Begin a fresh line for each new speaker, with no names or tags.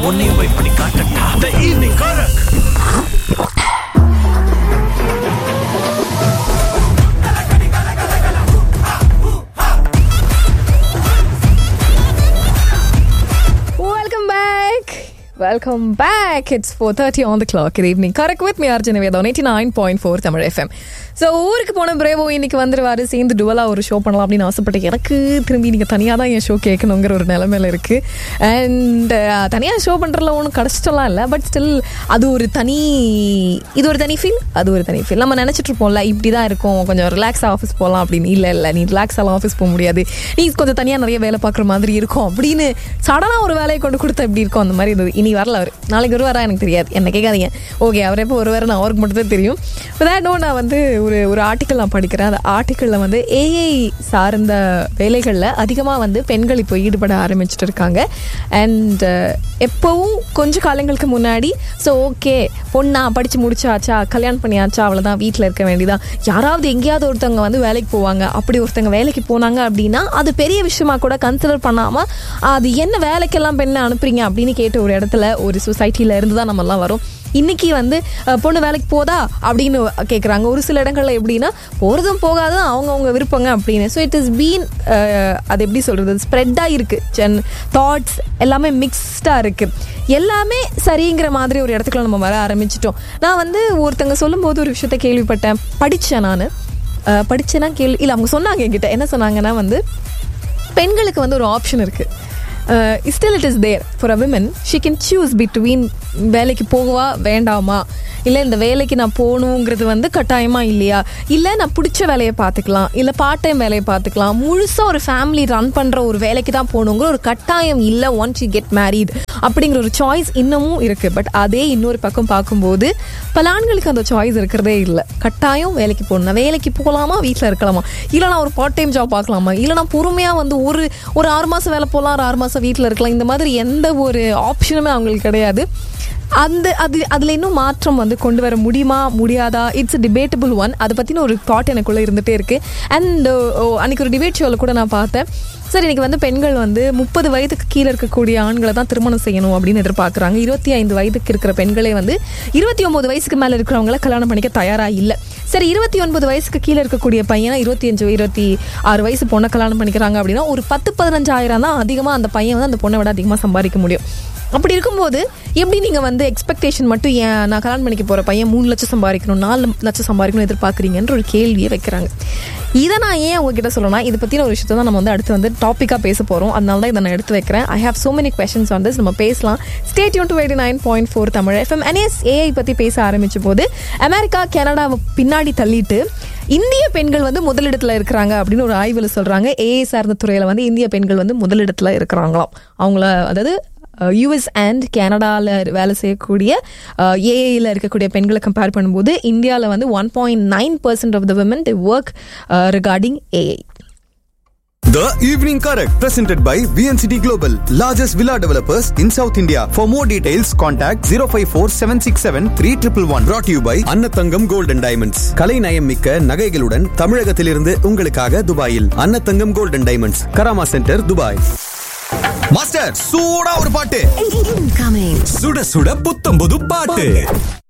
உன்னையும் போய் பண்ணி காட்டட்டா த ஈவினிங் கரக்
Welcome back. Welcome back. It's 4.30 on the clock. Good evening. Correct with me, Arjun Vedon, 89.4 Tamil FM. So ஊருக்கு போன பிரேவோ இன்னைக்கு வந்துருவாரு சேர்ந்து டுவலாக ஒரு ஷோ பண்ணலாம் அப்படின்னு ஆசைப்பட்டேன் எனக்கு திரும்பி நீங்கள் தனியாக தான் என் ஷோ கேட்கணுங்கிற ஒரு நிலமையில இருக்குது அண்ட் தனியாக ஷோ பண்ணுறதுல ஒன்றும் கஷ்டம்லாம் இல்லை பட் ஸ்டில் அது ஒரு தனி இது ஒரு தனி ஃபீல் அது ஒரு தனி ஃபீல் நம்ம நினச்சிட்டு இருப்போம்ல இப்படி தான் இருக்கும் கொஞ்சம் ரிலாக்ஸாக ஆஃபீஸ் போகலாம் அப்படின்னு இல்லை இல்லை நீ ரிலாக்ஸாக ஆஃபீஸ் போக முடியாது நீ கொஞ்சம் தனியாக நிறைய வேலை பார்க்குற மாதிரி இருக்கும் அப்படின்னு சடனாக ஒரு வேலையை கொண்டு கொடுத்தா எப்படி இருக்கும் அந்த மாதிரி இருந்தது இனி வரல அவர் நாளைக்கு வருவாரா எனக்கு தெரியாது என்ன கேட்காதீங்க ஓகே அவர் எப்போ ஒரு நான் அவருக்கு மட்டும் தான் தெரியும் நோ நான் வந்து ஒரு ஒரு ஆர்டிக்கல் நான் படிக்கிறேன் அந்த ஆர்டிக்கலில் வந்து ஏஐ சார்ந்த வேலைகளில் அதிகமாக வந்து பெண்கள் இப்போ ஈடுபட ஆரம்பிச்சிட்டு இருக்காங்க அண்ட் எப்போவும் கொஞ்ச காலங்களுக்கு முன்னாடி ஸோ ஓகே பொண்ணா படித்து முடிச்சாச்சா கல்யாணம் பண்ணியாச்சா அவ்வளோதான் வீட்டில் இருக்க வேண்டியதான் யாராவது எங்கேயாவது ஒருத்தவங்க வந்து வேலைக்கு போவாங்க அப்படி ஒருத்தவங்க வேலைக்கு போனாங்க அப்படின்னா அது பெரிய விஷயமா கூட கன்சிடர் பண்ணாமல் அது என்ன வேலைக்கெல்லாம் பெண்ணை அனுப்புறீங்க அப்படின்னு கேட்ட ஒரு இடத்துல ஒரு சொசைட்டியில் இருந்து தான் நம்மலாம் வரும் இன்னைக்கு வந்து அஹ், பொண்ணு வேலைக்கு போதா அப்படின்னு கேட்குறாங்க ஒரு சில இடங்கள்ல எப்படின்னா போகிறதும் போகாதும் அவங்கவுங்க விருப்பங்க அப்படின்னு ஸோ இட் இஸ் பீன் அது எப்படி சொல்கிறது ஸ்ப்ரெட்டாக இருக்குது ஜென் தாட்ஸ் எல்லாமே மிக்ஸ்டாக இருக்குது எல்லாமே சரிங்கிற மாதிரி ஒரு இடத்துக்குள்ள நம்ம வர ஆரம்பிச்சிட்டோம் நான் வந்து ஒருத்தங்க சொல்லும்போது ஒரு விஷயத்த கேள்விப்பட்டேன் படித்தேன் நான் படித்தேன்னா கேள்வி இல்லை அவங்க சொன்னாங்க என்கிட்ட என்ன சொன்னாங்கன்னா வந்து பெண்களுக்கு வந்து ஒரு ஆப்ஷன் இருக்குது still it is there for a women she can choose between வேலைக்கு போகவா வேண்டாமா இல்லை இந்த வேலைக்கு நான் போகணுங்கிறது வந்து கட்டாயமா இல்லையா இல்லை நான் பிடிச்ச வேலையை பார்த்துக்கலாம் இல்லை பார்ட் டைம் வேலையை பார்த்துக்கலாம் முழுசாக ஒரு ஃபேமிலி ரன் பண்ணுற ஒரு வேலைக்கு தான் போகணுங்கிற ஒரு கட்டாயம் இல்லை ஒன்ஸ் யூ கெட் மேரீட் அப்படிங்கிற ஒரு சாய்ஸ் இன்னமும் இருக்குது பட் அதே இன்னொரு பக்கம் பார்க்கும்போது பல ஆண்களுக்கு அந்த சாய்ஸ் இருக்கிறதே இல்லை கட்டாயம் வேலைக்கு போகணும் நான் வேலைக்கு போகலாமா வீட்டில் இருக்கலாமா இல்லை நான் ஒரு பார்ட் டைம் ஜாப் பார்க்கலாமா இல்லை நான் பொறுமையாக வந்து ஒரு ஒரு ஆறு மாதம் வேலை போகலாம் ஒரு ஆறு மாதம் வீட்டில் இருக்கலாம் இந்த மாதிரி எந்த ஒரு ஆப்ஷனுமே அவங்களுக்கு கிடையாது அந்த அது அதில் இன்னும் மாற்றம் வந்து கொண்டு வர முடியுமா முடியாதா இட்ஸ் டிபேட்டபிள் ஒன் அதை பற்றின ஒரு தாட் எனக்குள்ளே இருந்துகிட்டே இருக்குது அண்ட் அன்றைக்கி ஒரு டிபேட் ஷோவில் கூட நான் பார்த்தேன் சரி இன்னைக்கு வந்து பெண்கள் வந்து முப்பது வயதுக்கு கீழே இருக்கக்கூடிய ஆண்களை தான் திருமணம் செய்யணும் அப்படின்னு எதிர்பார்க்குறாங்க இருபத்தி ஐந்து வயதுக்கு இருக்கிற பெண்களே வந்து இருபத்தி ஒன்பது வயசுக்கு மேலே இருக்கிறவங்கள கல்யாணம் பண்ணிக்க தயாராக இல்லை சரி இருபத்தி ஒன்பது வயசுக்கு கீழே இருக்கக்கூடிய பையனை இருபத்தி அஞ்சு இருபத்தி ஆறு வயசு பொண்ணை கல்யாணம் பண்ணிக்கிறாங்க அப்படின்னா ஒரு பத்து பதினஞ்சாயிரம் தான் அதிகமாக அந்த பையன் வந்து அந்த பொண்ணை விட அதிகமாக சம்பாதிக்க முடியும் அப்படி இருக்கும்போது எப்படி நீங்கள் வந்து எக்ஸ்பெக்டேஷன் மட்டும் ஏன் நான் கல்யாணம் பண்ணிக்க போகிற பையன் மூணு லட்சம் சம்பாதிக்கணும் நாலு லட்சம் சம்பாதிக்கணும் எதிர்பார்க்குறீங்கன்ற ஒரு கேள்வியை வைக்கிறாங்க இதை நான் ஏன் உங்ககிட்ட சொல்லணும்னா இதை பற்றின ஒரு விஷயத்தை தான் நம்ம வந்து அடுத்து வந்து டாப்பிக்காக பேச போகிறோம் அதனால தான் இதை நான் எடுத்து வைக்கிறேன் I have so many questions on this நம்ம பேசலாம் ஸ்டேட் யூன் to eighty nine point four Tamil FM NS AI பற்றி பேச ஆரம்பிச்ச போது அமெரிக்கா கனடாவை பின்னாடி தள்ளிட்டு இந்திய பெண்கள் வந்து முதலிடத்துல இருக்கிறாங்க அப்படின்னு ஒரு ஆய்வில் சொல்றாங்க ஏஐ சார்ந்த துறையில வந்து இந்திய பெண்கள் வந்து முதலிடத்துல இருக்கிறாங்களாம் அவங்கள அதாவது யூஎஸ் அண்ட் கனடாவில் வேலை செய்யக்கூடிய ஏஐயில் இருக்கக்கூடிய பெண்களை கம்பேர் பண்ணும்போது இந்தியாவில் வந்து one point nine percent of the women the work regarding AI
The Evening Correct, presented by VNCT Global, largest villa developers in South India. For more details, contact 054 767 3111. Brought to you by Annathangam Gold and Diamonds. கலை நயம் மிக்க நகைகளுடன் தமிழகத்திலிருந்து உங்களுக்காக துபாயில் Annathangam Gold and Diamonds, Karama centre Dubai master சூடா ஒரு பாட்டு
Incoming.
சுட சுட புத்தம் புது பாட்டு